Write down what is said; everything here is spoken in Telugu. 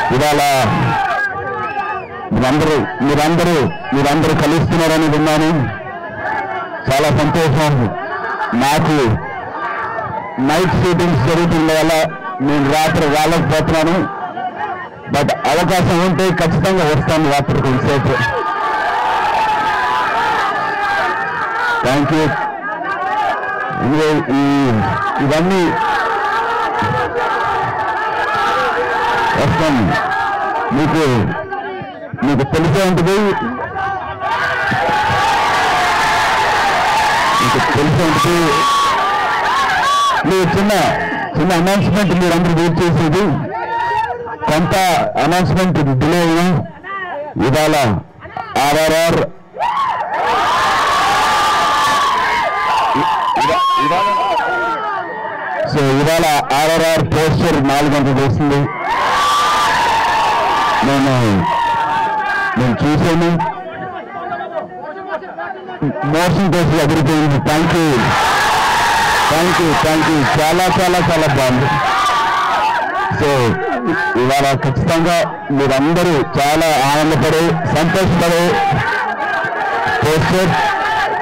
ఇవాళ మీరందరూ మీరందరూ మీరందరూ కలుస్తున్నారని విన్నాను చాలా సంతోషం నాకు నైట్ షూటింగ్స్ జరుగుతున్న వల్ల నేను రాత్రి రాలేకపోతున్నాను బట్ అవకాశం ఉంటే ఖచ్చితంగా వస్తాను రాత్రి కొంతసేపు థ్యాంక్ యూ ఇవన్నీ వస్తాను మీకు మీకు తెలిసే ఉంటుంది మీకు తెలిసే ఉంటుంది మీరు చిన్న చిన్న అనౌన్స్మెంట్ మీరు అందరూ వెయిట్ చేసేది కొంత అనౌన్స్మెంట్ డిలే అయినా ఇవాళ ఆర్ఆర్ఆర్ సో ఇవాళ ఆర్ఆర్ఆర్ పోస్టర్ నాలుగు గంటలు వేసింది నేను నేను చూశాను మోషన్ కోసం అదిరిపోయింది thank you thank you thank you చాలా చాలా చాలా బాగుంది సో ఇవాళ ఖచ్చితంగా మీరందరూ చాలా ఆనందపడే సంతోషపడే పోస్టర్